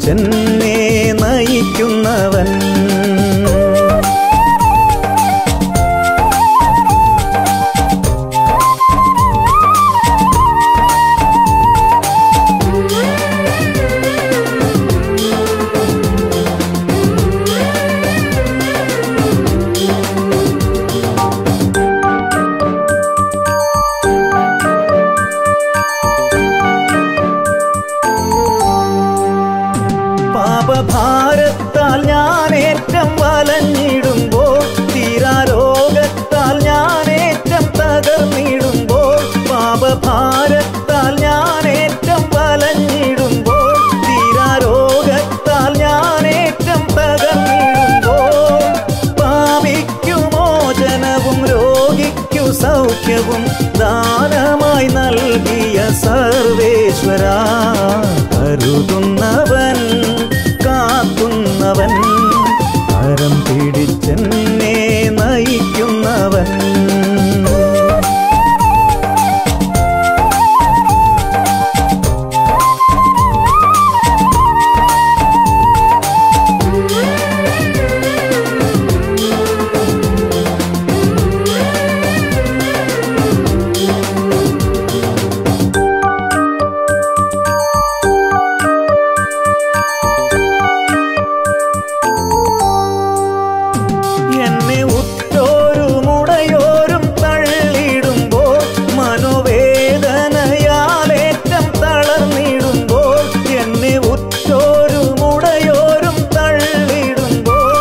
പിടിച്ചെന്നെ നയിക്കുന്നവൻ പാപഭാരത്താൽ ഞാൻ ഏറ്റം വലഞ്ഞിടുമ്പോൾ തീരാരോഗത്താൽ ഞാൻ ഏറ്റം തകർന്നിടുമ്പോൾ പാപഭാരത്താൽ ഞാൻ ഏറ്റം വലഞ്ഞിടുമ്പോൾ തീരാരോഗത്താൽ ഞാൻ ഏറ്റം തകർന്നിടുമ്പോൾ പാപിക്കു മോചനവും രോഗിക്കു സൗഖ്യവും ദാനമായി നൽകിയ സർവേശ്വര കരുതുന്നവൻ കാക്കുന്നവൻ കരം പിടിച്ചെന്നെ നയിക്കുന്നവൻ എന്നെ ഉറ്റോരും ഉടയോരും തള്ളിടുമ്പോൾ മനോവേദനയാലേറ്റം തളർന്നിടുമ്പോൾ എന്നെ ഉറ്റോരും ഉടയോരും തള്ളിടുമ്പോൾ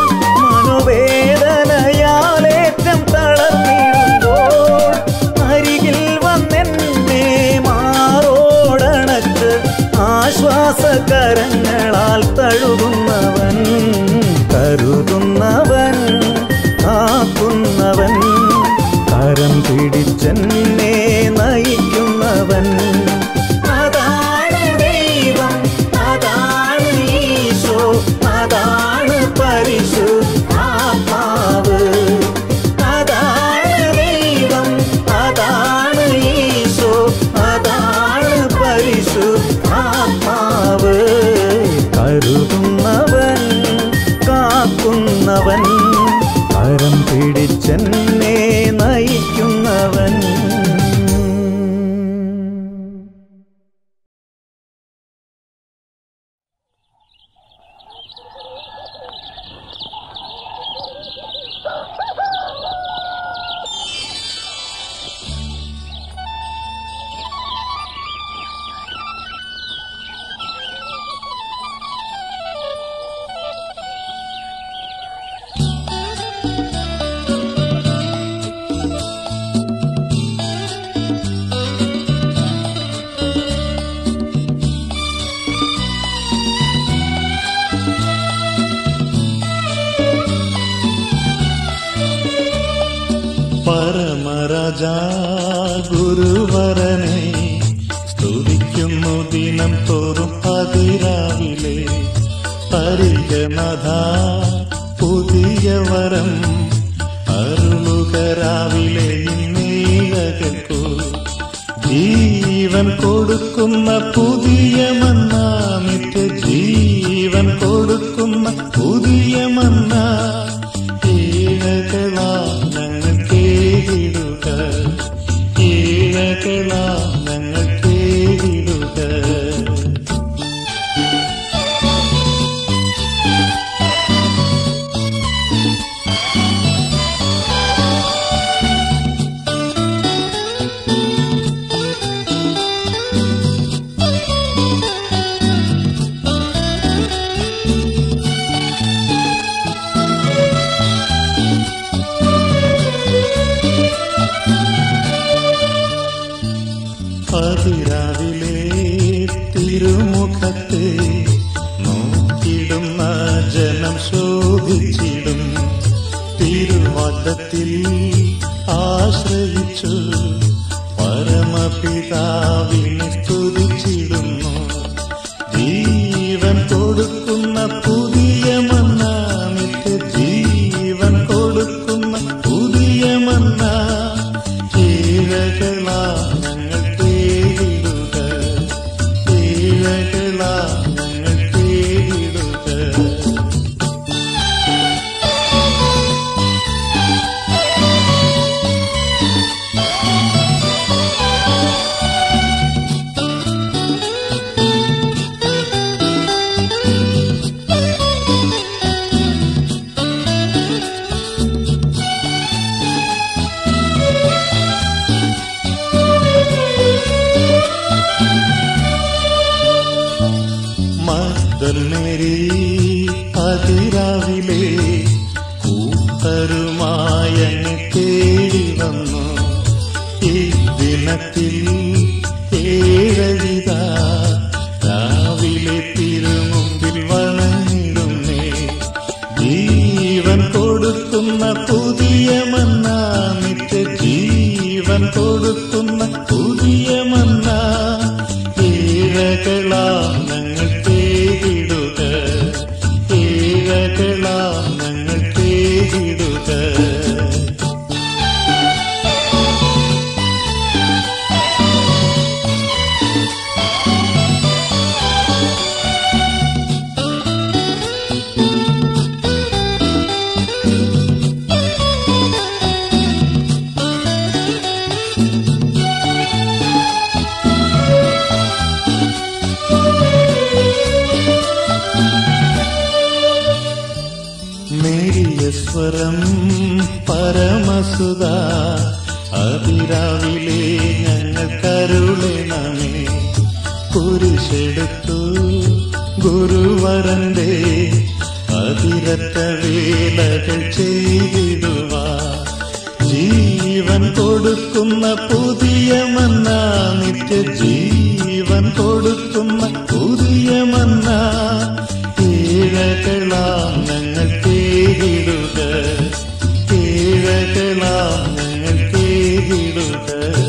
മനോവേദനയാലേറ്റം തളർന്നിടുമ്പോൾ അരികിൽ വന്നെന്നെ മാറോടണച്ച് ആശ്വാസകരങ്ങളാൽ തഴുകുന്നവൻ കരുതുന്നവൻ കാക്കുന്നവൻ കരം പിടിച്ചെന്നെ നയിക്കുന്നവൻ അതാണ് ദൈവം അതാണ് ഈശോ അതാണ് പരിശുദ്ധാത്മാവ് അതാണ് ദൈവം അതാണ് ഈശോ അതാണ് പരിശുദ്ധാത്മാവ് കരുതുന്നവൻ കാക്കുന്നവൻ കരം പിടിച്ചെന്നെ നയിക്കുന്നവൻ പരമരാജാ ഗുരുവരനെ സ്തുതിക്കുന്നു ദിനം തോറും അതിരാവിലെ പരിഗണത പുതിയ വരം അരുളുകരാവിലെ ഇന്നീകൾക്കു ജീവൻ കൊടുക്കുന്ന പുതിയ മന്ന നിത്യ ജീവൻ കൊടുക്കുന്ന പുതിയ മന്ന ഈഴകളാ ഞങ്ങൾ കേടുക ഈഴകളാ ഞങ്ങൾ കേടുക അതിരാവിലെ തിരുമുഖത്തെ നോക്കിടുന്ന ജനം ശോഭിച്ചിടും തിരുവാദത്തിൽ ആശ്രയിച്ചു പരമപിതാവിനെ സ്തുതിച്ചിടുന്നു ജീവൻ കൊടുക്കുന്ന പുതിയ മന്ന നിത്യ ജീവൻ കൊടുക്കുന്ന പുതിയ മന്ന കീഴകളാ ഞങ്ങൾ കേടുക കീഴകളാ ഞങ്ങൾ കേടുക അതിരാവിലെ കൂട്ടരുമായ തേടി വന്നു ഈ ദിനത്തിൽ ഏഴവിത രാവിലെ തിരുമുമ്പിൽ വണങ്ങിടുന്നേ ജീവൻ കൊടുക്കുന്ന പുതിയ മന്ന നിത്യ ജീവൻ കൊടുക്കുന്ന പുതിയ മന്ന ഏഴകളാം ഞങ്ങൾ തേടിടുക ഏഴകളാം ഞങ്ങൾ തേടിടുക നേരിയ സ്വരം പരമസുത അതിരാവിലെ ഞങ്ങൾ കരുളണമേ കുരിശെടുത്തു ഗുരുവരന്റെ അതിരറ്റ വേലകൾ ചെയ്തിടുവാ ജീവൻ കൊടുക്കുന്ന പുതിയ മന്ന നിത്യ ജീവൻ കൊടുക്കുന്ന പുതിയ മന്ന ഏഴകളാം ഞങ്ങൾ തേടിടുക ഏഴകളാം ഞങ്ങൾ തേടിടുക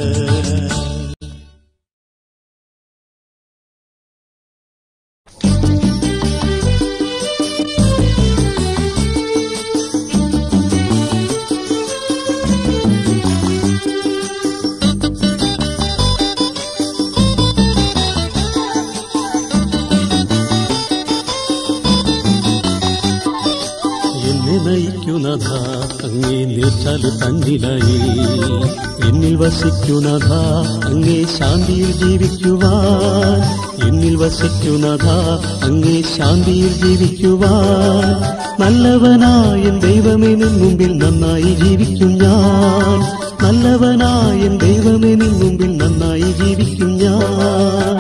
എന്നെ നയിക്കുന്നത അങ്ങേ നീർച്ചാല് തന്നിലായി എന്നിൽ വസിക്കുന്നത അങ്ങേ ശാന്തിയിൽ ജീവിക്കുവാൻ എന്നിൽ വസിക്കുന്നത അങ്ങേ ശാന്തിയിൽ ജീവിക്കുവാൻ നല്ലവനായ ദൈവമേ നിൻ മുമ്പിൽ നന്നായി ജീവിക്കും ഞാൻ നല്ലവനായ ദൈവമേ നിൻ മുമ്പിൽ നന്നായി ജീവിക്കും ഞാൻ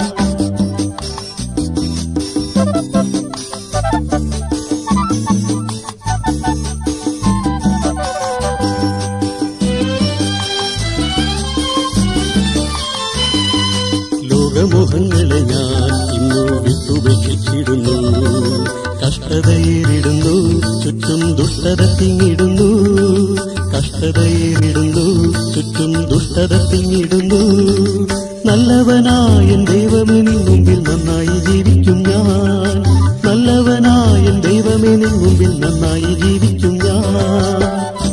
ലോകമോഹങ്ങളെ ഞാൻ ഇന്നു വിട്ടുപേക്ഷിച്ചിടുന്നു കഷ്ടതയേറിടുന്നു ചുറ്റും ദുഷ്ടത തിങ്ങിടുന്നു കഷ്ടതയേറിടുന്നു ചുറ്റും ദുഷ്ടത തിങ്ങിടുന്നു നല്ലവനായ ദൈവമേ നിൻ മുമ്പിൽ നന്നായി ജീവിക്കും ഞാൻ നല്ലവനായ ദൈവമേ നിൻ മുമ്പിൽ നന്നായി ജീവിക്കും ഞാൻ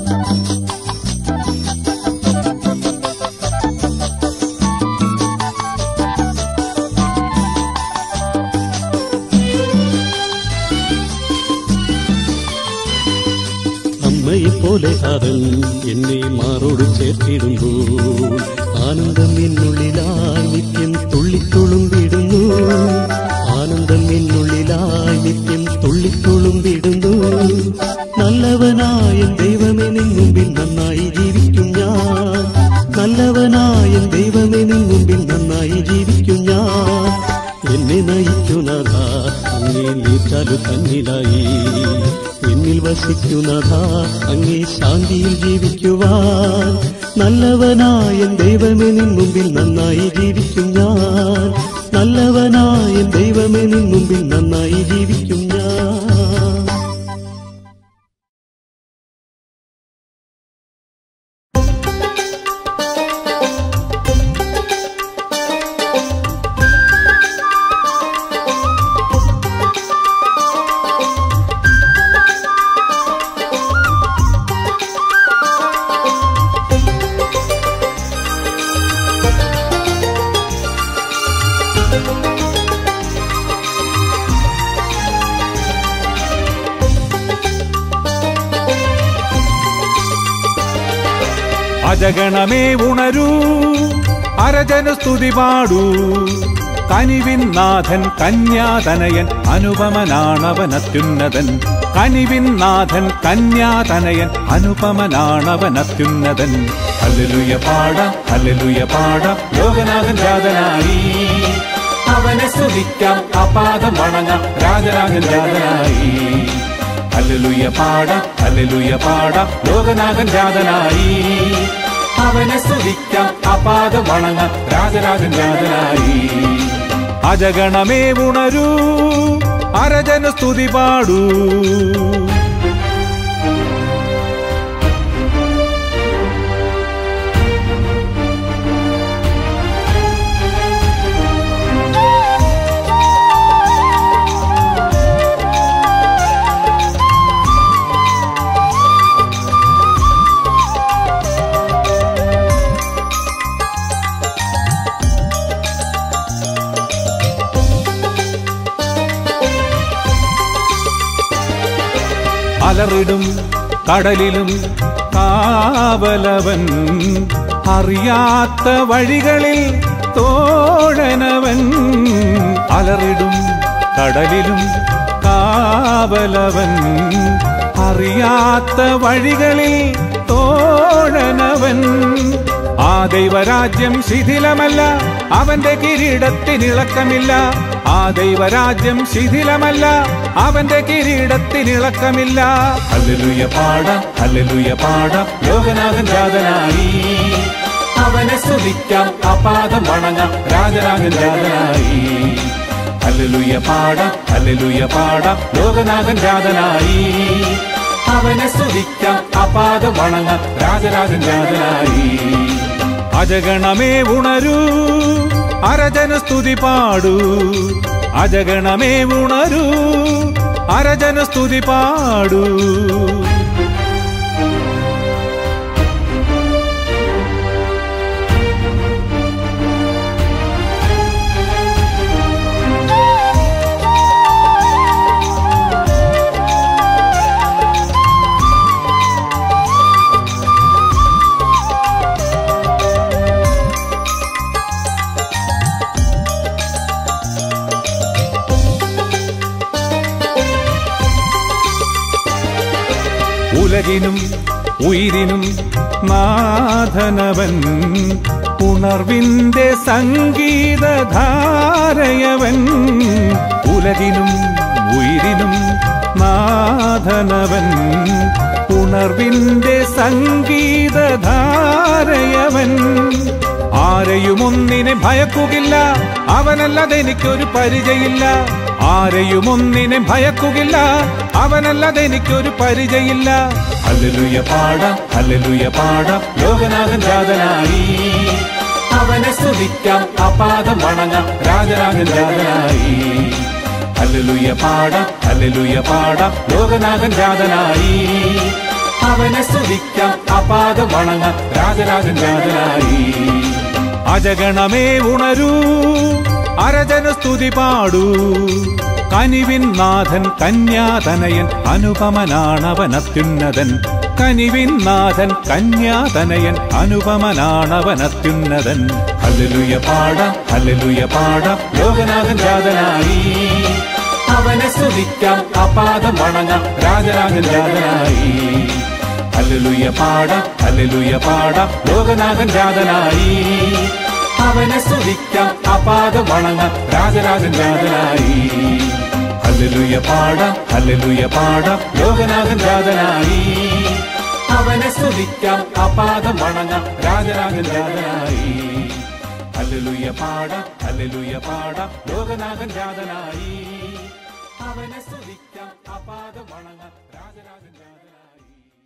അമ്മയെ പോലെ അവൻ എന്നെ മാറോട് ചേർത്തിടുമ്പോൾ ആനന്ദം എന്നുള്ളിലായി നിത്യം തുള്ളിത്തുളുമ്പിടുന്നു ആനന്ദം എന്നുള്ളിലായി നിത്യം തുള്ളിത്തുളുമ്പിടുന്നു നല്ലവനായ ദൈവമേ നിൻ മുമ്പിൽ നന്നായി ജീവിക്കും ഞാൻ നല്ലവനായ ദൈവമേ നിൻ മുമ്പിൽ നന്നായി ജീവിക്കും ഞാൻ എന്നെ നയിക്കുന്നത അങ്ങേ നീറ്റാലു തന്നിലായി എന്നിൽ വസിക്കുന്നത അങ്ങേ ശാന്തിയിൽ ജീവിക്കുവാൻ നല്ലവനായ ദൈവമേ നിൻ മുമ്പിൽ നന്നായി ജീവിക്കും ഞാൻ നല്ലവനായ ദൈവമേ നിൻ മുമ്പിൽ നന്നായി ജീവിക്കും ഞാൻ അജഗണമേ ഉണരൂ അരജന സ്തുതി പാടൂ കനിവിൻ നാഥൻ കന്യാതനയൻ അനുപമനാണവൻ അത്യുന്നതൻ കനിവിൻ നാഥൻ കന്യാതനയൻ അനുപമനാണവൻ അത്യുന്നതൻ ഹല്ലേലൂയ പാടാം ഹല്ലേലൂയ പാടാം ലോകനാഥൻ ജാതനായി അവനെ സ്തുതിക്കാം അപാദം വണങ്ങാം രാജരാജൻ ജാതനായി ഹല്ലേലൂയ പാടാം ഹല്ലേലൂയ പാടാം ലോകനാഥൻ ജാതനായി അവനെ സ്തുതിക്കാം അപാദം വണങ്ങാം രാജരാജൻ ജാതനായി അജഗണമേ ഉണരൂ അരജന സ്തുതി പാടൂ അലറിടും കടലിലും കാവലവൻ അറിയാത്ത വഴികളിൽ തോഴനവൻ അലറിടും കടലിലും കാവലവൻ അറിയാത്ത വഴികളിൽ തോഴനവൻ ആ ദൈവരാജ്യം ശിഥിലമല്ല അവന്റെ കിരീടത്തിനിളക്കമില്ല ആ ദൈവരാജ്യം ശിഥിലമല്ല അവന്റെ കിരീടത്തിനിളക്കമില്ല ഹല്ലേലൂയ പാടാം ഹല്ലേലൂയ പാടാം ലോകനാഥൻ ജാതനായി അവനെ സ്തുതിക്കാം അപാദം വണങ്ങാം രാജരാജൻ ജാതനായി ഹല്ലേലൂയ പാടാം ഹല്ലേലൂയ പാടാം ലോകനാഥൻ ജാതനായി അവനെ സ്തുതിക്കാം അപാദം വണങ്ങാം രാജരാജൻ ജാതനായി അജഗണമേ ഉണരൂ അരജന സ്തുതി പാടൂ അജഗണമേ ഉണരൂ അരജന സ്തുതി പാടൂ ഉലകിനും ഉയിരിനും നാഥനവൻ ഉണർവിന്റെ സംഗീതധാരയവൻ ഉലകിനും ഉയിരിനും നാഥനവൻ ഉണർവിന്റെ സംഗീതധാരയവൻ ആരെയും ഒന്നിനെ ഭയക്കുകില്ല അവനല്ലാതെ എനിക്കൊരു പരിചയില്ല ആരെയും ഒന്നിനെ ഭയക്കുകില്ല അവനല്ലാതെ എനിക്കൊരു പരിചയില്ല ഹല്ലേലൂയ പാടാം ഹല്ലേലൂയ പാടാം ലോകനാഥൻ ജാതനായി അവനെ സ്തുതിക്കാം അപാദം വണങ്ങാം രാജരാജൻ ജാതനായി ഹല്ലേലൂയ പാടാം ഹല്ലേലൂയ പാടാം ലോകനാഥൻ ജാതനായി അവനെ സ്തുതിക്കാം അപാദം വണങ്ങാം രാജരാജൻ ജാതനായി അജഗണമേ ഉണരൂ അരജന സ്തുതി പാടൂ കനിവിൻ നാഥൻ കന്യാതനയൻ അനുപമനാണവൻ അത്യുന്നതൻ കനിവിൻ നാഥൻ കന്യാതനയൻ അനുപമനാണവൻ അത്യുന്നതൻ ഹല്ലേലൂയ പാടാം ഹല്ലേലൂയ പാടാം ലോകനാഥൻ ജാതനായി അവനെ സ്തുതിക്കാം അപാദം വണങ്ങാം രാജരാജൻ ജാതനായി ഹല്ലേലൂയ പാടാം ഹല്ലേലൂയ പാടാം ലോകനാഥൻ ജാതനായി അവനെ സ്തുതിക്കാം അപാദം വണങ്ങാം രാജരാജൻ ജാതനായി ഹല്ലേലൂയ പാടാം ഹല്ലേലൂയ പാടാം ലോകനാഥൻ ജാതനായി അവനെ സ്തുതിക്കാം അപാദം വണങ്ങാം രാജരാജൻ ജാതനായി ഹല്ലേലൂയ പാടാം ഹല്ലേലൂയ പാടാം ലോകനാഥൻ ജാതനായി അവനെ സ്തുതിക്കാം അപാദം വണങ്ങാം രാജരാജൻ ജാതനായി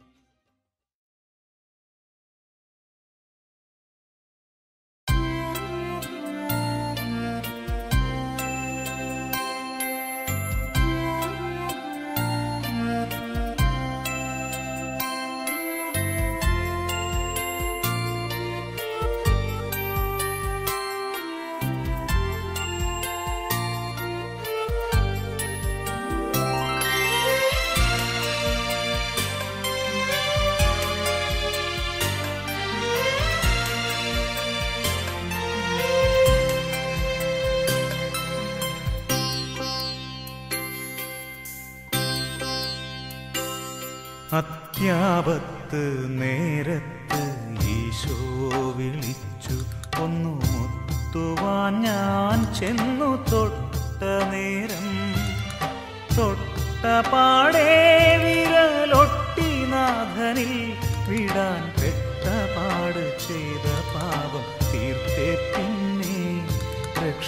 അത്യാപത്ത് നേരത്ത് ഈശോ വിളിച്ചു ഒന്നു മുത്തുവാൻ ഞാൻ ചെന്നു തൊട്ട നേരം തൊട്ട പാടേ വിര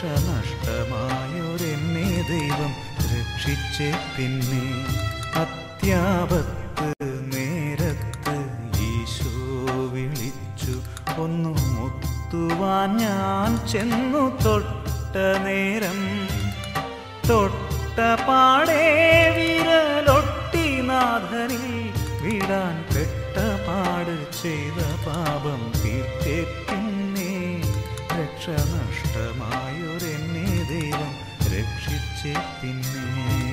രക്ഷനഷ്ടമായൊരെന്നെ ദൈവം രക്ഷിച്ചേ പിന്നെ അത്യാപത്ത് നേരത്ത് ഈശോ വിളിച്ചു ഒന്നു മുത്തുവാൻ ഞാൻ ചെന്നു തൊട്ട നേരം തൊട്ട പാടേ വിരലൊട്ടി നാഥനിൽ വിടാൻ പെട്ട പാട് ചെയ്ത പാപം തീർത്തേ പിന്നെ രക്ഷ നഷ്ടമായൊരെന്നെ ദൈവം രക്ഷിച്ചേ പിന്നെ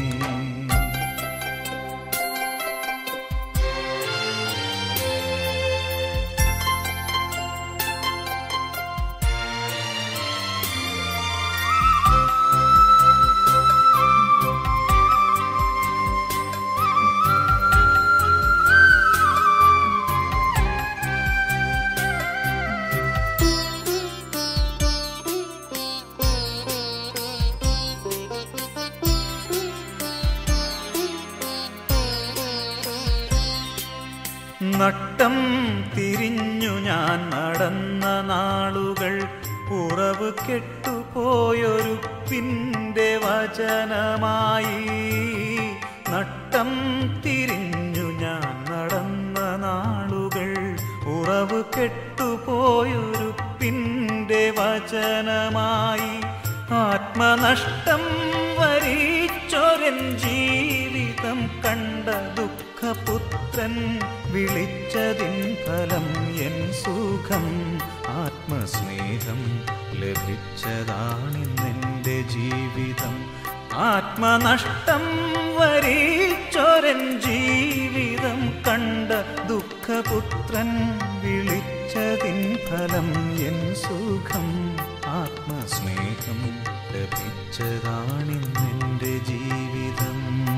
നട്ടം തിരിഞ്ഞു ഞാൻ നടന്ന നാളുകൾ ഉറവ് കെട്ടുപോയൊരു പിന്റെ വചനമായി നട്ടം തിരിഞ്ഞു ഞാൻ നടന്ന നാളുകൾ ഉറവ് കെട്ടുപോയൊരു പിന്റെ വചനമായി ആത്മനഷ്ടം വരിച്ചൊരൻ ജീവിതം കണ്ട ദുഃഖപുത്രൻ വിളിച്ചതിൻ ഫലം എൻ സുഖം ആത്മസ്നേഹം ലഭിച്ചതാണിന്നെൻ്റെ ജീവിതം ആത്മനഷ്ടം വരിച്ചൊരൻ ജീവിതം കണ്ട ദുഃഖപുത്രൻ വിളിച്ചതിൻ ഫലം എൻ സുഖം ആത്മസ്നേഹം ലഭിച്ചതാണിന്നെൻ്റെ ജീവിതം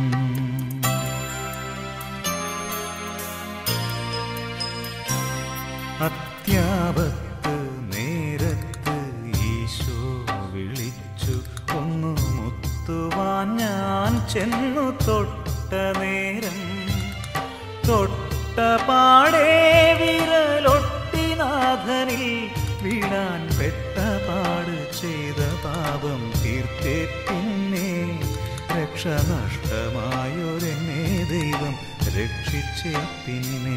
അത്യാപത്ത് നേരത്ത് ഈശോ വിളിച്ചു ഒന്നു മുത്തുവാൻ ഞാൻ ചെന്നു തൊട്ട നേരം തൊട്ട പാടേ വിരലൊട്ടി നാഥനിൽ വീടാൻ പെട്ട പാട് ചെയ്ത പാപം തീർത്തേ പിന്നെ രക്ഷ നഷ്ടമായൊരെന്നെ ദൈവം രക്ഷിച്ചേ പിന്നെ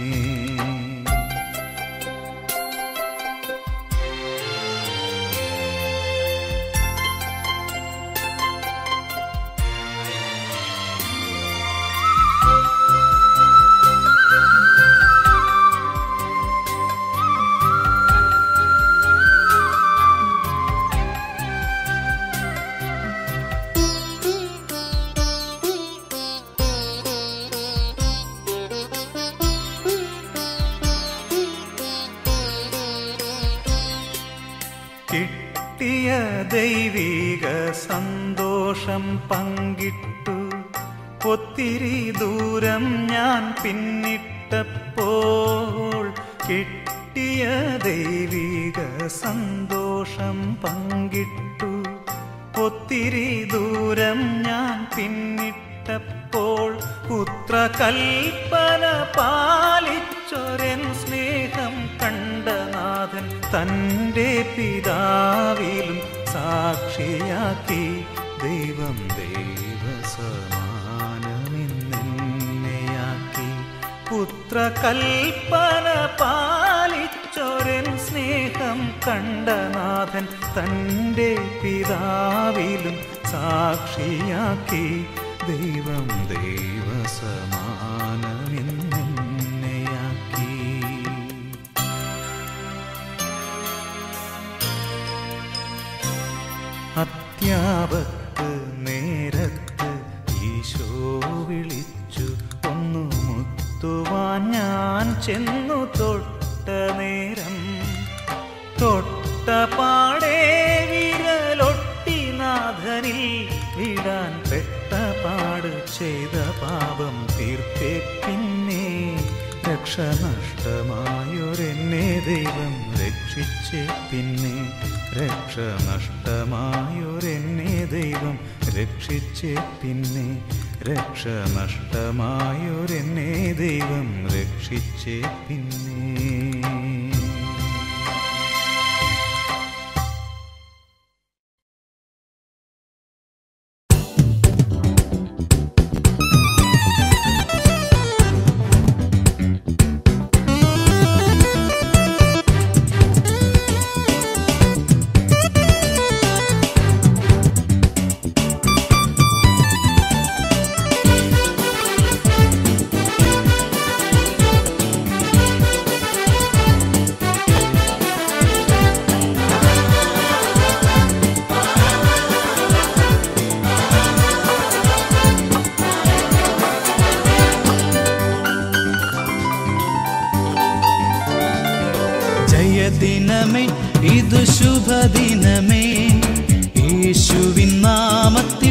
കിട്ടിയ ദൈവിക സന്തോഷം പങ്കിട്ടു ഒത്തിരി ദൂരം ഞാൻ പിന്നിട്ടപ്പോൾ കിട്ടിയ ദൈവിക സന്തോഷം പങ്കിട്ടു ഒത്തിരി ദൂരം ഞാൻ പിന്നിട്ടപ്പോൾ പുത്രകൽപ്പന പാലിച്ചൊരൻ സ്നേഹം കണ്ട നാഥൻ തൻ്റെ പിതാവിലും സാക്ഷിയാക്കി ദൈവം ദൈവസമാനമെന്നെയാക്കി പുത്രകൽപ്പന പാലിച്ചൊരൻ സ്നേഹം കണ്ട നാഥൻ തൻ്റെ പിതാവിലും സാക്ഷിയാക്കി ദൈവം ദൈവസമാനമെന്നെയാക്കി അത്യാപത്ത് നേരത്ത് ഈശോ വിളിച്ചു ഒന്നു മുത്തുവാൻ ഞാൻ ചെന്നു തൊട്ട നേരം തൊട്ട പാടേ വിരലൊട്ടി നാഥനിൽ വിടാൻ പെട്ട പാട് ചെയ്ത പാപം തീർത്തേ പിന്നെ രക്ഷ നഷ്ടമായൊരെന്നെ ദൈവം രക്ഷിച്ചേ പിന്നെ രക്ഷ നഷ്ടമായൊരെന്നെ ദൈവം രക്ഷിച്ചേ പിന്നെ രക്ഷ നഷ്ടമായൊരെന്നെ ദൈവം രക്ഷിച്ചേ പിന്നെ ദിനമേ ഇത് ശുഭദിനമേ യേശുവിൻ നാമത്തിൽ